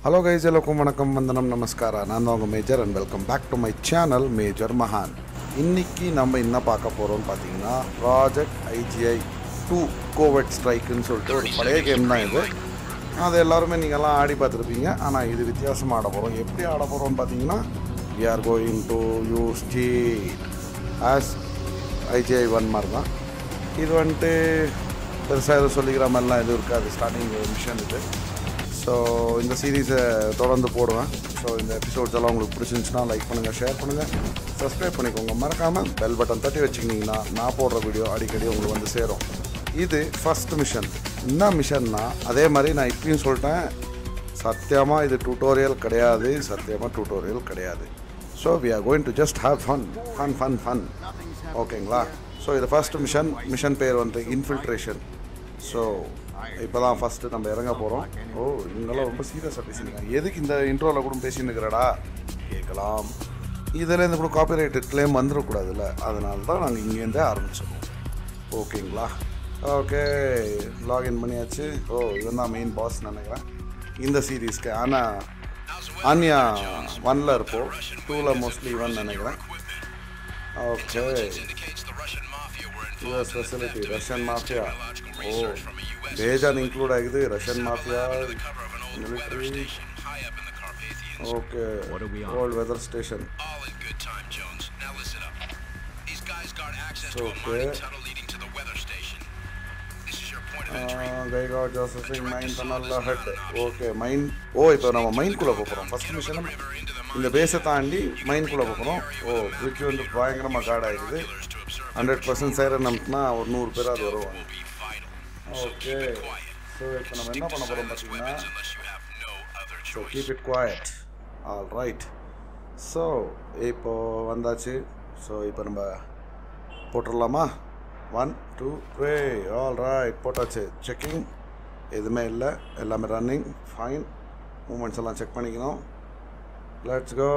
Hello guys எல்லோருக்கும் வணக்கம் வந்தனம் நமஸ்காரா நான் தான் உங்கள் major and welcome back to my channel major மகான் இன்னைக்கு நம்ம என்ன பார்க்க போகிறோம்னு பார்த்தீங்கன்னா ப்ராஜெக்ட் ஐஜிஐ டூ கோவிட் ஸ்ட்ரைக்குன்னு சொல்லிட்டு ஒரு பழைய கேம் தான் இது அது எல்லாருமே நீங்கள்லாம் ஆடி பார்த்துருப்பீங்க ஆனால் இது வித்தியாசமாக ஆட போகிறோம் எப்படி ஆட போகிறோம்னு பார்த்தீங்கன்னா we are going to use cheat as IGI one மாதிரி தான் இது வந்துட்டு பெருசாக எதுவும் சொல்லிக்கிற மாதிரிலாம் எதுவும் இருக்காது ஸ்டார்டிங் மிஷன் இது ஸோ இந்த சீரீஸை தொடர்ந்து போடுவேன் ஸோ இந்த எபிசோட்ஸ் எல்லாம் உங்களுக்கு பிடிச்சிருந்துச்சுன்னா லைக் பண்ணுங்கள் ஷேர் பண்ணுங்கள் சப்ஸ்கிரைப் பண்ணிக்கோங்க மறக்காமல் பெல் பட்டன் தட்டி வச்சுக்கிட்டிங்கன்னா நான் போடுற வீடியோ அடிக்கடி உங்களுக்கு வந்து சேரும் இது ஃபஸ்ட் மிஷன் என்ன மிஷன்னா அதே மாதிரி நான் இப்பயும் சொல்லிட்டேன் சத்தியமாக இது டியூட்டோரியல் கிடையாது சத்தியமாக டியூட்டோரியல் கிடையாது so we are going to just have fun fun fun fun ஓகேங்களா ஸோ இது ஃபர்ஸ்ட் மிஷன் மிஷன் பேர் வந்து இன்ஃபில்ட்ரேஷன் ஸோ இப்போ தான் ஃபஸ்ட்டு நம்ம இறங்க போகிறோம் ஓ இவங்கெல்லாம் ரொம்ப சீரியஸாக பேசினுங்க எதுக்கு இந்த இன்ட்ரோவில் கூட பேசின்னு இருக்கிறடா கேட்கலாம் இதுலேருந்து கூட காப்பிரைட் கிளைம் வந்துடக்கூடாதுல்ல அதனால தான் நாங்கள் இங்கேருந்தே ஆரம்பிச்சிடுவோம் ஓகேங்களா ஓகே லாகின் பண்ணியாச்சு ஓ இவன் தான் மெயின் பாஸ் நினைக்கிறேன் இந்த சீரீஸ்க்கு ஆனால் ஆன்யா ஒன்ல இருப்போம் டூவில் மோஸ்ட்லி இவன் நினைக்கிறேன் okay US facility Russian mafia ಓ ಬೇಜಾನ್ ಇನ್ಕ್ಲೂಡ್ ಆಗಿದೆ Russian mafia military okay old weather station All in good time, Jones. Now listen up. These guys guard access to a Okay. mining tunnel leading to the weather station. This is your point of entry. ಗೈಗಾ ಜೋಸಫಿಂಗ್ mine tunnel head okay mine ஓ இப்போ நம்ம மைன்குள்ளே போகிறோம் first mission River into the இந்த பேஸை தாண்டி மைன்குள்ளே போகிறோம் ஓ பிரிட்ஜ் வந்து பயங்கரமாக கார்டு ஆகிடுது miners to observe hundred percent siren நம்பினா ஒரு நூறு பேர் அது வருவாங்க will be vital. Okay so இப்போ நம்ம என்ன பண்ண போகிறோம் பார்த்தீங்கன்னா Unless you have no other so choice. Keep it quiet all right so இப்போது வந்தாச்சு ஸோ இப்போ நம்ம போட்டுடலாமா one two three all right போட்டாச்சு செக்கிங் எதுவுமே இல்லை எல்லாமே ரன்னிங் ஃபைன் மூமெண்ட்ஸ் எல்லாம் செக் பண்ணிக்கணும் லெட்ஸ் கோ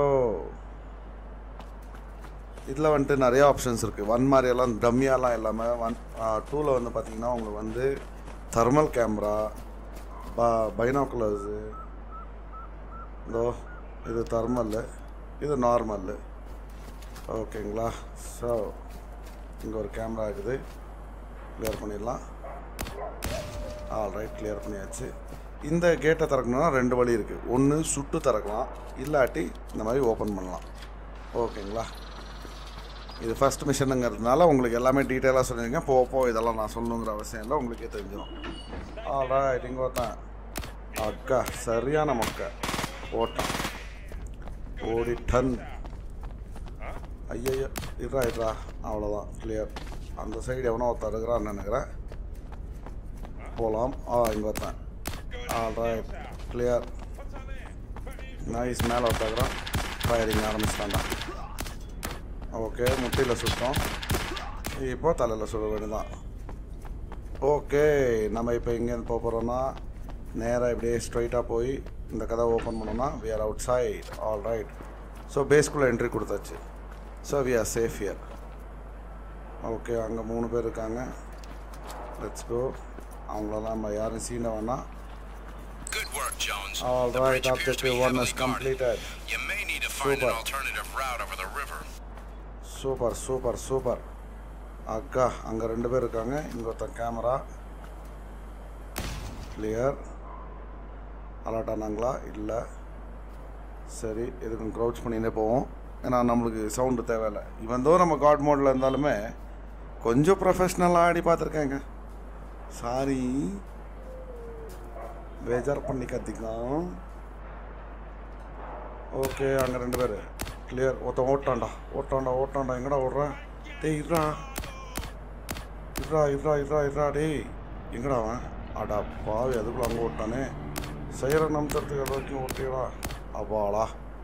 இதில் வந்துட்டு நிறைய ஆப்ஷன்ஸ் இருக்குது ஒன் மாதிரியெல்லாம் டம்மியாலாம் இல்லாமல் ஒன் டூவில் வந்து பார்த்திங்கன்னா உங்களுக்கு வந்து தெர்மல் கேமரா ப பைனாக்குலர்ஸு இதோ இது தெர்மல்லு இது நார்மல்லு ஓகேங்களா ஸோ இங்கே ஒரு கேமரா இருக்குது கிளியர் பண்ணிடலாம் ஆல் ரைட் கிளியர் பண்ணியாச்சு இந்த கேட்டை திறக்கணும்னா ரெண்டு வழி இருக்குது ஒன்று சுட்டு திறக்கலாம் இல்லாட்டி இந்த மாதிரி ஓப்பன் பண்ணலாம் ஓகேங்களா இது ஃபஸ்ட் மிஷனுங்கிறதுனால உங்களுக்கு எல்லாமே டீட்டெயிலாக சொல்லியிருக்கேன் போக போக இதெல்லாம் நான் சொல்லணுங்கிற அவசியம் இல்லை உங்களுக்கே தெரிஞ்சிடும் ஆல் ரைட் இங்கே ஒருத்தன் அக்கா சரியான மொக்கை ஓட்டம் ஓடி டன் ஐயோ இருறா இருறா அவ்வளோதான் கிளியர் அந்த சைடு எவனோ ஒருத்தர் இருக்கிறான்னு நினைக்கிறேன் போகலாம் ஆ இங்கே ஒருத்தன் ஆல் ரைட் கிளியர் நைஸ் மேலே ஒருத்தருக்குறான் ஃபயரிங் ஆரம்பிச்சிட்டாண்டா ஓகே முட்டியில் சுட்டோம் இப்போ தலையில் சுட வேண்டியதான் ஓகே நம்ம இப்போ எங்கேருந்து போக போகிறோன்னா நேராக இப்படியே ஸ்ட்ரைட்டாக போய் இந்த கதை ஓப்பன் பண்ணோம்னா we are outside all right so பேஸ்க்குள்ளே என்ட்ரி கொடுத்தாச்சு so we are safe here okay அங்கே மூணு பேர் இருக்காங்க லெட்ஸ் கோ அவங்களெல்லாம் நம்ம யாரும் சீன வேணாம் Good work, Jones. All The right bridge appears to be objective one heavily is guarded. Completed You may need to find an Super. alternative route over the river. Super super super அக்கா அங்கே ரெண்டு பேர் இருக்காங்க இங்கே ஒருத்தன் camera clear alert ஆனாங்களா இல்லை சரி எதுக்கும் க்ரௌச் பண்ணினே போவோம் ஏன்னா நம்மளுக்கு சவுண்டு தேவையில்லை இவன் தோ நம்ம காட் மோடில் இருந்தாலுமே கொஞ்சம் ப்ரொஃபஷ்னலாக ஆடி பார்த்துருக்கேங்க சாரி பேஜார் பண்ணி கத்திக்கலாம் ஓகே அங்கே ரெண்டு பேர் கிளியர் ஒருத்தன் ஓட்டான்டா ஓட்டான்டா ஓட்டான்டா எங்கடா ஓடுறேன் டேய் இருடா இருடா இருடா இருடா இருடா டேய் எங்கடா அவன் அடா பாவி அதுக்குள்ள அங்கே ஓட்டானே செய்கிற நம்புறதுக்கு அது வரைக்கும் ஓட்டிடா அப்பாடா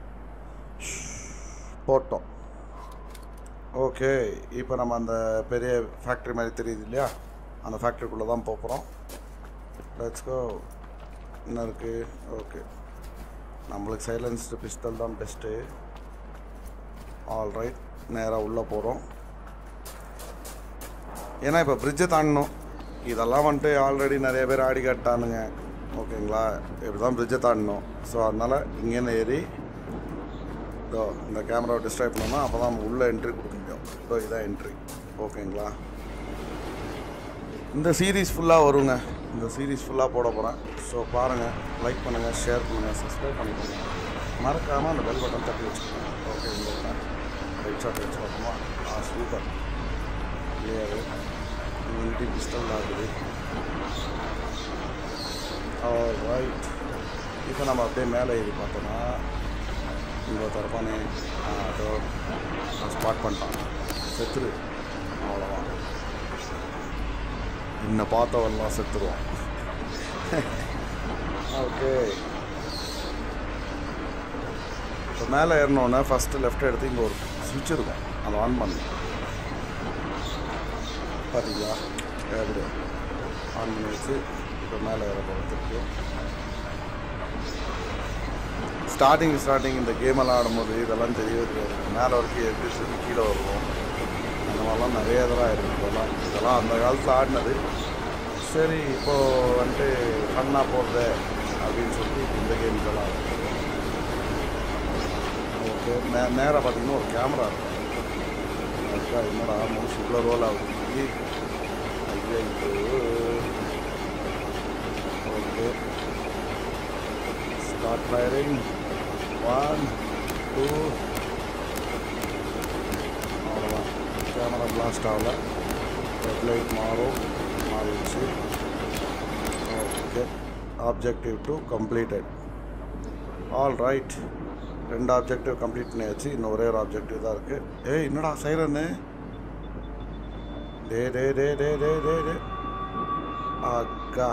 போட்டோம் ஓகே இப்போ நம்ம அந்த பெரிய ஃபேக்ட்ரி மாதிரி தெரியுது இல்லையா அந்த ஃபேக்ட்ரிக்குள்ளே தான் போக போகிறோம் லெட்ஸ் கோ என்ன இருக்குது ஓகே நம்மளுக்கு சைலன்ஸ்டு பிஸ்டல் தான் பெஸ்ட்டு ஆல் ரைட் நேராக உள்ளே போகிறோம் ஏன்னா இப்போ பிரிட்ஜை தாண்டணும் இதெல்லாம் வந்துட்டு ஆல்ரெடி நிறைய பேர் ஆடி காட்டானுங்க ஓகேங்களா இப்படி தான் பிரிட்ஜை தாண்டணும் ஸோ அதனால் இங்கேருந்து ஏறி இதோ இந்த கேமராவை டிஸ்ட்ராக்ட் பண்ணோம்னா அப்போ தான் நம்ம உள்ளே என்ட்ரி கொடுக்க முடியும் இதோ இதான் என்ட்ரி ஓகேங்களா இந்த சீரீஸ் ஃபுல்லாக வருங்க இந்த சீரீஸ் ஃபுல்லாக போட போகிறேன் ஸோ பாருங்கள் லைக் பண்ணுங்கள் ஷேர் பண்ணுங்கள் சப்ஸ்கிரைப் பண்ணிக்கோங்க மறக்காமல் அந்த பெல் பட்டன் தட்டி வச்சுக்கோங்க ஓகே இந்த ரைட் ஷாட் வச்சு பார்ப்போமா ஆ சூப்பர் கிளியரு யூனிட்டி பிஸ்டல் ஆகுது ரைட் இப்போ நம்ம அப்படியே மேலே ஏறி பார்த்தோன்னா இங்கே தரப்பானே அதோ ஸ்பாட் பண்ணிட்டான் செத்துரு அவ்வளோதான் இன்னை பார்த்தவெல்லாம் செத்துருவான் ஓகே இப்போ மேலே ஏறினோடனே ஃபஸ்ட்டு லெஃப்ட் எடுத்து இங்கே ஒரு சுவிட்ச் இருக்கும் அதை ஆன் பண்ணணும் பார்த்தீங்களா எப்படி ஆன் பண்ணி வச்சு இப்போ மேலே ஏற போகிறோம் திருப்பி ஸ்டார்டிங் ஸ்டார்டிங் இந்த கேமெல்லாம் ஆடும்போது இதெல்லாம் தெரியவே தெரியாது மேலே வரைக்கும் எப்படி சொல்லி கீழே வருவோம் அந்த மாதிரிலாம் நிறைய இதெல்லாம் இருக்குது இதெல்லாம் இதெல்லாம் அந்த காலத்தில் ஆடினது சரி இப்போது வந்துட்டு ஃபன்னாக போடுறது அப்படின்னு சொல்லி இந்த கேம்ஸ் எல்லாம் ஓகே நே நேராக பார்த்தீங்கன்னா ஒரு கேமரா இருக்கும் அதுக்கா என்னடா மோஸ்ட் இவ்வளோ ரோல் ஆகுது ஐயோ okay start firing one two அவ்வளோதான் கேமரா பிளாஸ்ட் ஆகல ரெட் லைட் மாறும் மாறிடுச்சு okay objective two completed all right ரெண்டு ஆப்ஜெக்டிவ் கம்ப்ளீட் பண்ணியாச்சு இன்னும் ஒரே ஒரு ஆப்ஜெக்டிவ் தான் இருக்குது ஏய் என்னடா சைரன்னு டே டே டே டே டே டே டே அக்கா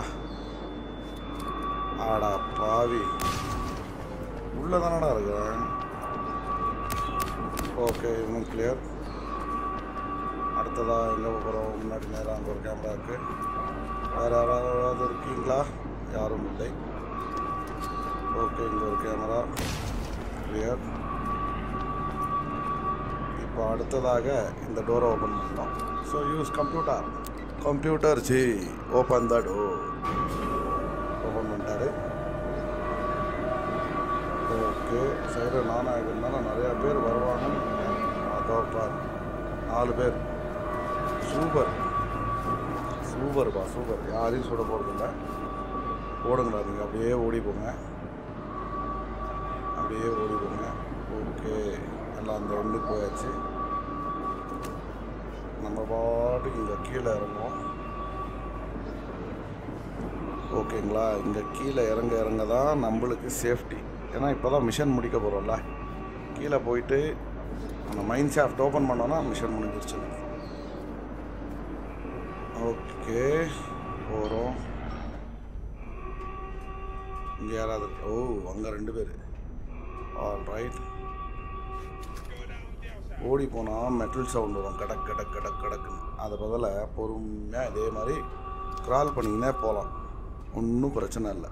ஆடா பாவி உள்ள தானடா இருக்கிறேன் ஓகே இன்னும் கிளியர் அடுத்ததாக எங்கே போகிறோம் முன்னாடி நேரம் அங்கே ஒரு கேமரா இருக்குது வேறு யாராவது இருக்கீங்களா யாரும் இல்லை ஓகே இங்கே ஒரு கேமரா கிளியர் இப்போ அடுத்ததாக இந்த டோரை ஓப்பன் பண்ணோம் so use computer computer ji open the door open பண்ணிட்டாரு ஓகே சைடு நானாக இருக்கிறதுனால நிறையா பேர் வருவாங்கன்னு நினைக்கிறேன். அதோ பார் நாலு பேர் சூப்பர் சூப்பர்ப்பா சூப்பர் யாரையும் சுட போகிறதில்ல ஓடுங்களா நீங்கள் அப்படியே ஓடி போங்க அப்படியே ஓடி போங்க ஓகே எல்லாம் அந்த ஒன்றுக்கு போயாச்சு நம்ம பாட்டுக்கு இங்கே கீழே இறங்குவோம் ஓகேங்களா இங்கே கீழே இறங்க இறங்க தான் நம்மளுக்கு சேஃப்டி ஏன்னா இப்போ தான் மிஷன் முடிக்க போகிறோம்ல கீழே போயிட்டு அந்த மைண்ட் ஷாஃப்ட் ஓப்பன் பண்ணோன்னா மிஷன் முடிஞ்சிருச்சு ஓகே போகிறோம் இங்கே யாராவது ஓ அங்கே ரெண்டு பேர் ஆல் ரைட் ஓடி போனால் மெட்டல் சவுண்ட் வரும் கடக் கடக் கடக் கடக்குன்னு அது பதிலாக பொறுமையாக இதே மாதிரி க்ரால் பண்ணிக்கினே போகலாம் ஒன்றும் பிரச்சனை இல்லை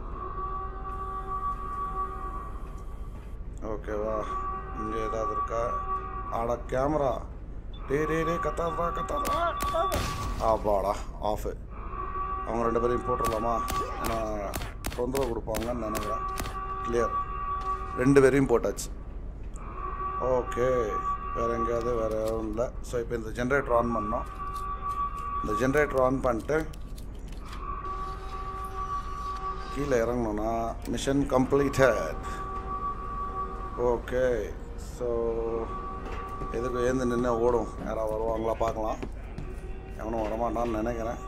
ஓகேவா இங்கே ஏதாவது இருக்கா ஆடா கேமரா டே டே டே கத்தாதா கத்தாதா கத்தாதா ஆப்பாடா ஆஃபு அவங்க ரெண்டு பேரையும் போட்டுடலாமா ஏன்னா தொந்தரவு கொடுப்பாங்கன்னு நினைக்கிறேன் கிளியர் ரெண்டு பேரையும் போட்டாச்சு ஓகே வேறு எங்கேயாவது வேறு எதுவும் இல்லை ஸோ இப்போ இந்த ஜென்ரேட்டர் ஆன் பண்ணோம் இந்த ஜென்ரேட்டர் ஆன் பண்ணிட்டு கீழே இறங்கணும்னா மிஷன் கம்ப்ளீட்டட் ஓகே ஸோ எதுக்கு ஏந்து நின்று ஓடும் யாராவது வருவாங்களா பார்க்கலாம் எவனும் வரமாட்டான்னு நினைக்கிறேன்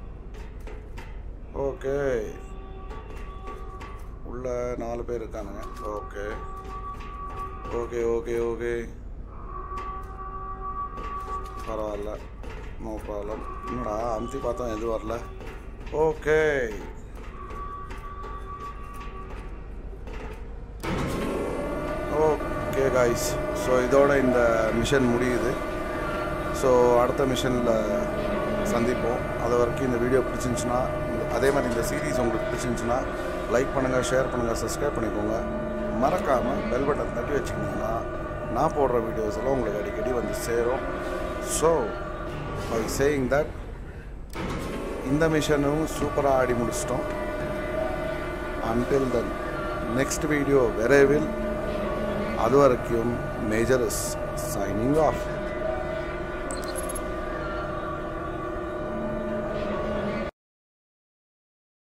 ஓகே உள்ள நாலு பேர் இருக்கானுங்க ஓகே ஓகே ஓகே ஓகே பரவாயில்ல நோ ப்ராப்ளம் என்னடா அமுத்தி பார்த்தோம் எதுவும் வரல ஓகே ஓகே காய்ஸ் ஸோ இதோட இந்த மிஷன் முடியுது ஸோ அடுத்த மிஷனில் சந்திப்போம் அது வரைக்கும் இந்த வீடியோ பிடிச்சிருந்துச்சுன்னா அதே மாதிரி இந்த சீரீஸ் உங்களுக்கு பிடிச்சிருந்துச்சுன்னா லைக் பண்ணுங்கள் ஷேர் பண்ணுங்கள் சப்ஸ்கிரைப் பண்ணிக்கோங்க மறக்காமல் பெல் பட்டன் தட்டி வச்சுக்கிட்டிங்கன்னா நான் போடுற வீடியோஸ் எல்லாம் உங்களுக்கு அடிக்கடி வந்து சேரும் ஸோ பை சேயிங் தட் இந்த மிஷனும் சூப்பராக ஆடி முடிச்சிட்டோம் அன்டில் த நெக்ஸ்ட் வீடியோ விரைவில் அது வரைக்கும் மேஜர் இஸ் சைனிங் ஆஃப்